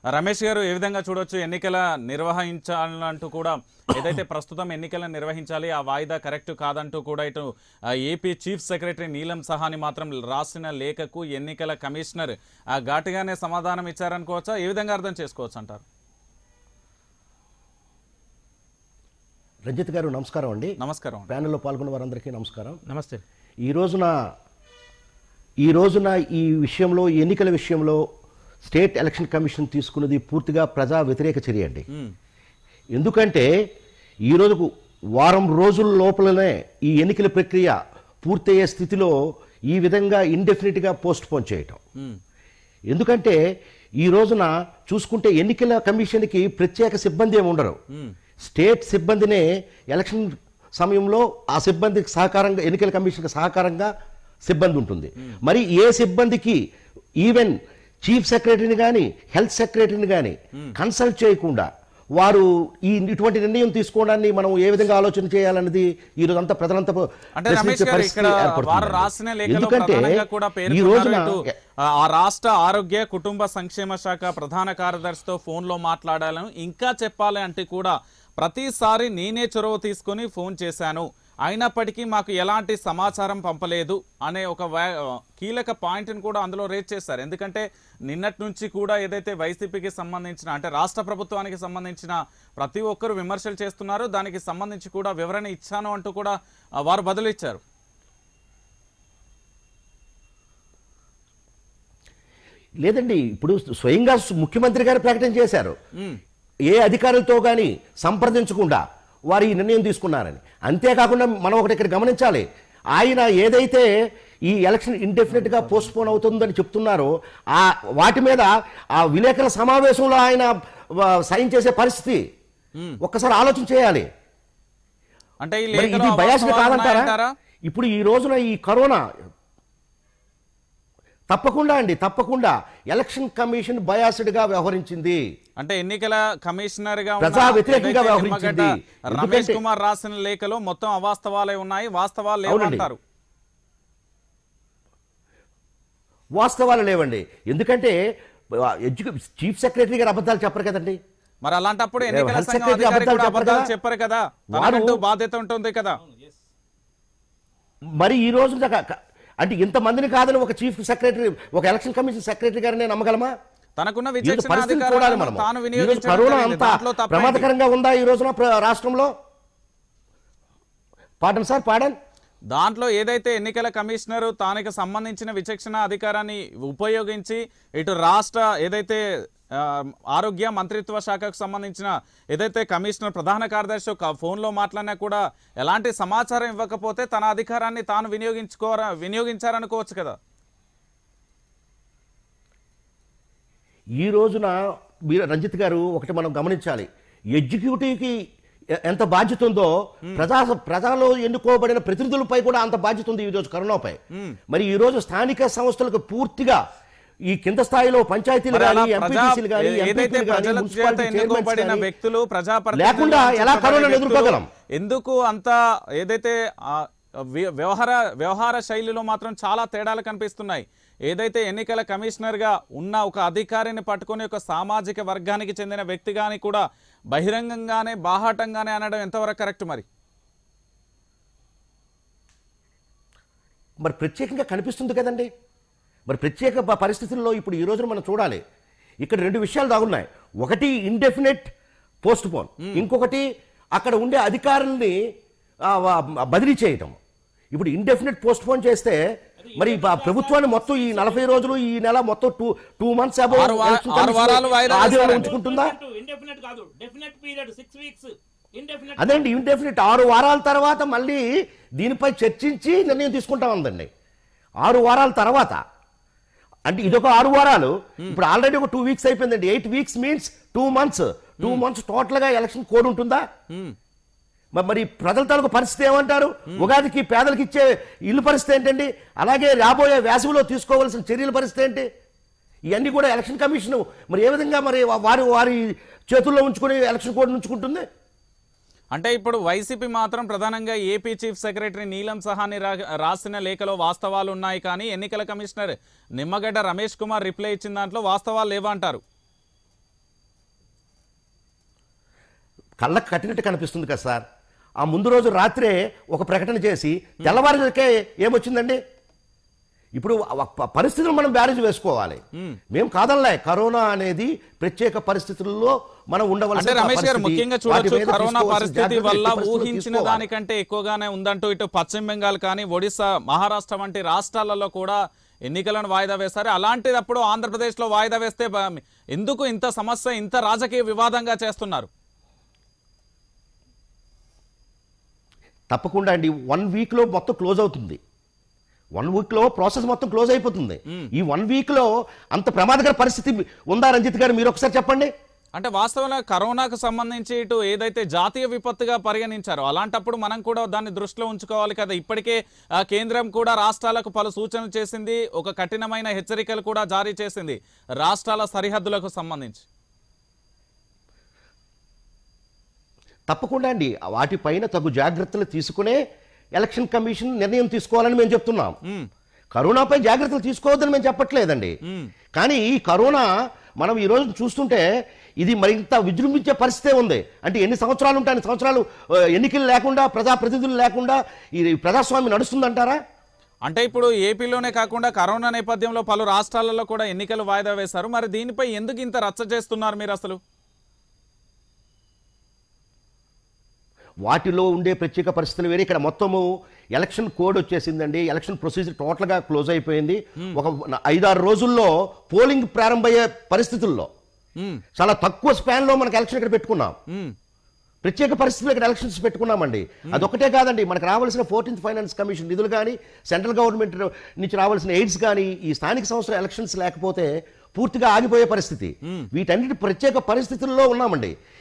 రమేష్ గారు ఏ విధంగా చూడొచ్చు ఎన్నికల నిర్వహించాలంటూ కూడా ఏదైతే ప్రస్తుతం ఎన్నికలను నిర్వహించాలి ఆ వాయిదా కరెక్ట్ కాదంటూ కూడా ఇటు ఆ, ఏపీ చీఫ్ సెక్రటరీ నీలం సహాని మాత్రం రాసిన లేఖకు ఎన్నికల కమిషనర్ ఆ, ఘాటుగానే సమాధానం ఇచ్చారనుకోవచ్చా ఏ విధంగా అర్థం చేసుకోవచ్చు అంటారు రంజిత్ గారు నమస్కారం అండి నమస్కారం అండి. ప్యానెల్లో పాల్గొన్న వారందరికీ నమస్కారం నమస్తే ఈ రోజున ఈ రోజున ఈ విషయంలో ఈ ఎన్నికల విషయంలో స్టేట్ ఎలక్షన్ కమిషన్ తీసుకున్నది పూర్తిగా ప్రజా వ్యతిరేక చర్య అండి ఉమ్, ఎందుకంటే ఈ రోజుకు వారం రోజుల లోపలనే ఈ ఎన్నికల ప్రక్రియ పూర్తయ్యే స్థితిలో ఈ విధంగా ఇండెఫినెట్గా పోస్ట్ పోన్ చేయటం ఉమ్, ఎందుకంటే ఈ రోజున చూసుకుంటే ఎన్నికల కమిషన్కి ప్రత్యేక సిబ్బంది ఏమి ఉండరు ఉమ్, స్టేట్ సిబ్బందినే ఎలక్షన్ సమయంలో ఆ సిబ్బందికి సహకారంగా ఎన్నికల కమిషన్కి సహకారంగా సిబ్బంది ఉంటుంది మరి ఏ సిబ్బందికి ఈవెన్ చీఫ్ సెక్రటరీని కానీ హెల్త్ సెక్రటరీని కానీ కన్సల్ట్ చేయకుండా వారు ఈ ఇటువంటి నిర్ణయం తీసుకోవడాన్ని మనం ఏ విధంగా ఆలోచన చేయాలన్నది ఈ రోజు అంతా ప్రజలంతా అంటే ప్రశ్నించే రమేష్ గారు పరిస్థితి ఇక్కడ ఏర్పడుతుంది. వారు రాసిన లేఖలో ఎందుకంటే ప్రధానంగా కూడా ఈ పేర్కొన్నారు రోజున ఇటు, ఆ, ఆ రాష్ట్ర ఆరోగ్య కుటుంబ సంక్షేమ శాఖ ప్రధాన కార్యదర్శితో ఫోన్లో మాట్లాడాలను ఇంకా చెప్పాలి అంటే కూడా ప్రతిసారి నేనే చొరవ తీసుకొని ఫోన్ చేశాను అయినప్పటికీ మాకు ఎలాంటి సమాచారం పంపలేదు అనే ఒక వా- కీలక పాయింట్ని కూడా అందులో రేజ్ చేశారు ఎందుకంటే నిన్నటి నుంచి కూడా ఏదైతే వైసీపీకి సంబంధించిన అంటే రాష్ట్ర ప్రభుత్వానికి సంబంధించిన ప్రతి ఒక్కరు విమర్శలు చేస్తున్నారు దానికి సంబంధించి కూడా వివరణ ఇచ్చాను అంటూ కూడా ఆ, వారు బదులిచ్చారు లేదండి ఇప్పుడు స్వయంగా ముఖ్యమంత్రి గారు ప్రకటన చేశారు ఉమ్. ఏ అధికారులతో కానీ సంప్రదించకుండా వారు ఈ నిర్ణయం తీసుకున్నారని అంతేకాకుండా మనం ఒకటి ఇక్కడ గమనించాలి ఆయన ఏదైతే ఈ ఎలక్షన్ ఇండెఫినెట్ గా పోస్ట్ పోన్ అవుతుందని చెప్తున్నారో ఆ వాటి మీద ఆ విలేకరుల సమావేశంలో ఆయన ఆ, సైన్ చేసే పరిస్థితి ఒక్కసారి ఆలోచన చేయాలి అంటే ఈ మరి లేఖలో ఇది బయాస్ అవాస్తవాలు కాదంటారా ఉన్నాయంటారా? ఇప్పుడు ఈ రోజున ఈ కరోనా తప్పకుండా అండి తప్పకుండా ఎలక్షన్ కమిషన్ బయాస్డ్ గా వ్యవహరించింది అంటే ఎన్నికల కమిషనర్ గా ఉన్న ప్రజా వ్యతిరేకంగా ఏదైతే వ్యవహరించింది. నిమ్మగడ్డ రమేష్ ఎందుకంటే- కుమార్ రాసిన లేఖలో మొత్తం అవాస్తవాలే ఉన్నాయి వాస్తవాలు అవునండి. లేవంటారు వాస్తవాలు లేవండి ఎందుకంటే ఎడ్యుకే చీఫ్ సెక్రటరీ గారు అబద్ధాలు చెప్పరు కదండి మరి అలాంటప్పుడు ఎన్నికల హెల్త్ సంఘం సెక్రటరీ అధికారి అబద్ధాలు కూడా చెప్పరు అబద్ధాలు కదా? చెప్పరు కదా వారు- తనకంటూ బాధ్యత ఉంటుంది కదా మరి ఈ రోజు దాకా క- అంటే ఇంతమందిని కాదని ఒక చీఫ్ సెక్రటరీ ఒక ఎలక్షన్ కమిషన్ సెక్రటరీ గారిని నమ్మగలమా తనకున్న ఈ రోజు విచక్షణ పరిస్థితి చూడాలి అధికారాలను మనం తాను ఈ రోజు వినియోగించడం కరోనా జరిగింది. అంత దాంట్లో తప్పేంటి? ప్రమాదకరంగా ఉందా ఈ రోజున ప్ర- రాష్ట్రంలో పాడండి సార్ పాడండి దాంట్లో ఏదైతే ఎన్నికల కమిషనర్ తానికి సంబంధించిన విచక్షణ అధికారాన్ని ఉపయోగించి ఇటు రాష్ట్ర ఏదైతే ఆ, ఆరోగ్య మంత్రిత్వ శాఖకు సంబంధించిన ఏదైతే కమిషనర్ ప్రధాన కార్యదర్శి ఒక ఫోన్లో మాట్లాడినా కూడా ఎలాంటి సమాచారం ఇవ్వకపోతే తన అధికారాన్ని తాను వినియోగించుకోరా వినియోగించారనుకోవచ్చు కదా ఈ రోజున మీరు రంజిత్ గారు ఒకటి మనం గమనించాలి ఎగ్జిక్యూటివ్కి ఎ- ఎంత బాధ్యత ఉందో ప్రజా ప్రజల్లో ఎన్నుకోబడిన ప్రతినిధులపై కూడా అంత బాధ్యత ఉంది ఈ రోజు కరోనాపై మరి ఈ రోజు స్థానిక సంస్థలకు పూర్తిగా ఈ కింద స్థాయిలో పంచాయతీలు మరి అలా కానీ ప్రజా ఎంపీటీసీలు కానీ ఏదైతే ఎంపీపీలు కానీ ప్రజల చేత మున్సిపాలిటీ ఎన్నుకోబడిన చైర్మన్స్ కానీ వ్యక్తులు ప్రజాప్రతినిధులు లేకుండా అని ఎలా చెప్పబడే కరోనాను వ్యక్తులు ఎదుర్కోగలం? ఎందుకు అంత ఏదైతే ఆ, వ్య- వ్యవహార వ్యవహార శైలిలో మాత్రం చాలా తేడాలు కనిపిస్తున్నాయి ఏదైతే ఎన్నికల కమిషనర్ గా ఉన్న ఒక అధికారిని పట్టుకొని ఒక సామాజిక వర్గానికి చెందిన వ్యక్తిగాని కూడా బహిరంగంగానే బాహాటంగానే అనడం ఎంతవరకు కరెక్ట్ మరి మరి ప్రత్యేకంగా కనిపిస్తుంది కదండి మరి ప్రత్యేక ప- పరిస్థితుల్లో ఇప్పుడు ఈ రోజున మనం చూడాలి ఇక్కడ రెండు విషయాలు దాగున్నాయి ఒకటి ఇండెఫినెట్ పోస్ట్ పోన్ ఇంకొకటి అక్కడ ఉండే అధికారుల్ని ఆ, వా- బదిలీ చేయటం ఇప్పుడు ఇండెఫినెట్ పోస్ట్ పోన్ చేస్తే మరి ప- ప్రభుత్వాన్ని మొత్తం ఈ నలభై రోజులు ఈ నెల మొత్తం టూ టూ మంత్స్ ఆరు వా- ఆరు వారాలు వాయిదా ఆదివారం వేస్తారండి. ఉంచుకుంటుందా ఇండెఫినెట్ కాదు definite period six weeks indefinite అదేంటి ఇండెఫినెట్ ఆరు వారాల తర్వాత మళ్ళీ దీనిపై చర్చించి నిర్ణయం తీసుకుంటా ఉందండి ఆరు వారాల తర్వాత అంటే ఇదొక ఆరు వారాలు ఇప్పుడు ఆల్రెడీ ఒక టూ వీక్స్ అయిపోయిందండి eight weeks means two months two months total గా ఎలక్షన్ కోడ్ ఉంటుందా మ- మరి ప్రజల తాలూకు పరిస్థితి ఏమంటారు ఉగాదికి పేదలకు ఇచ్చే ఇల్లు పరిస్థితి ఏంటండి అలాగే రాబోయే వేసవిలో తీసుకోవాల్సిన చర్యల పరిస్థితి ఏంటి ఇవన్నీ కూడా ఎలక్షన్ కమిషన్ మరి ఏ విధంగా మరి వా- వారి వారి చేతుల్లో ఉంచుకొని ఎలక్షన్ కోడ్ ఉంచుకుంటుంది అంటే ఇప్పుడు వైసీపీ మాత్రం ప్రధానంగా ఏపీ చీఫ్ సెక్రటరీ నీలం సహాని రా- రాసిన లేఖలో వాస్తవాలు ఉన్నాయి కానీ ఎన్నికల కమిషనర్ నిమ్మగడ్డ రమేష్ కుమార్ రిప్లై ఇచ్చిన దాంట్లో వాస్తవాలు లేవంటారు కళ్ళకు కట్టినట్టు కనిపిస్తుంది కదా సార్ ఆ ముందు రోజు రాత్రే ఒక ప్రకటన చేసి తెల్లవారులకే ఏమొచ్చిందండి ఇప్పుడు ఆ ప- పరిస్థితులు మనం బ్యారేజ్ వేసుకోవాలి మేము కాదనలే కరోనా అనేది ప్రత్యేక పరిస్థితుల్లో మనం అంటే ఉండవలసిన రమేష్ గారు పరిస్థితి. ముఖ్యంగా వాటి చూడొచ్చు మీద కరోనా తీసుకోవాల్సిన పరిస్థితి జాగ్రత్తలు వల్ల ఎట్టి పరిస్థితుల్లో ఊహించిన తీసుకోవాలి. దానికంటే ఎక్కువగానే ఉందంటూ ఇటు పశ్చిమ బెంగాల్ కానీ ఒడిశా మహారాష్ట్ర వంటి రాష్ట్రాలలో కూడా ఎన్నికలను వాయిదా వేస్తారు అలాంటిదప్పుడు ఆంధ్రప్రదేశ్లో వాయిదా వేస్తే బ- ఎందుకు ఇంత సమస్య ఇంత రాజకీయ వివాదంగా చేస్తున్నారు తప్పకుండా అండి వన్ వీక్ లో మొత్తం క్లోజ్ అవుతుంది వన్ వీక్ లో ప్రాసెస్ మొత్తం క్లోజ్ అయిపోతుంది ఈ వన్ వీక్ లో అంత ప్రమాదకర పరిస్థితి ఉందా రంజిత్ గారు మీరు ఒకసారి చెప్పండి అంటే వాస్తవంగా కరోనాకు సంబంధించి ఇటు ఏదైతే జాతీయ విపత్తుగా పరిగణించారో అలాంటప్పుడు మనం కూడా దాన్ని దృష్టిలో ఉంచుకోవాలి కదా ఇప్పటికే ఆ, కేంద్రం కూడా రాష్ట్రాలకు పలు సూచనలు చేసింది ఒక కఠినమైన హెచ్చరికలు కూడా జారీ చేసింది రాష్ట్రాల సరిహద్దులకు సంబంధించి తప్పకుండా అండి వాటిపైన తగు జాగ్రత్తలు తీసుకునే ఎలక్షన్ కమిషన్ నిర్ణయం తీసుకోవాలని మేము చెప్తున్నాం కరోనాపై జాగ్రత్తలు తీసుకోవద్దని మేము చెప్పట్లేదండి కానీ ఈ కరోనా మనం ఈ రోజు చూస్తుంటే ఇది మరింత విజృంభించే పరిస్థితే ఉంది అంటే ఎన్ని సంవత్సరాలు ఉంటాయి అన్ని సంవత్సరాలు ఆ, ఎన్నికలు లేకుండా ప్రజాప్రతినిధులు లేకుండా ఈ ప్రజాస్వామ్యం నడుస్తుందంటారా అంటే ఇప్పుడు ఏపీలోనే కాకుండా కరోనా నేపథ్యంలో పలు రాష్ట్రాలలో కూడా ఎన్నికలు వాయిదా వేశారు మరి దీనిపై ఎందుకు ఇంత రచ్చ చేస్తున్నారు మీరు అసలు వాటిలో ఉండే ప్రత్యేక పరిస్థితులు వేరే ఇక్కడ మొత్తము ఎలక్షన్ కోడ్ వచ్చేసిందండి ఎలక్షన్ ప్రొసీజర్ టోటల్గా క్లోజ్ అయిపోయింది ఒక ఐదారు రోజుల్లో పోలింగ్ ప్రారంభమయ్యే పరిస్థితుల్లో మ్మ్. చాలా తక్కువ స్పాన్లో మనకి ఎలక్షన్ ఇక్కడ పెట్టుకున్నాం మ్మ్. ప్రత్యేక పరిస్థితులు ఇక్కడ ఎలక్షన్స్ పెట్టుకున్నామండి అదొకటే కాదండి మనకు రావాల్సిన ఫోర్టీన్త్ ఫైనాన్స్ కమిషన్ నిధులు కానీ సెంట్రల్ గవర్నమెంట్ నుంచి రావాల్సిన ఎయిడ్స్ కానీ ఈ స్థానిక సంస్థల ఎలక్షన్స్ లేకపోతే పూర్తిగా ఆగిపోయే పరిస్థితి వీటన్నిటి ప్రత్యేక పరిస్థితుల్లో ఉన్నామండి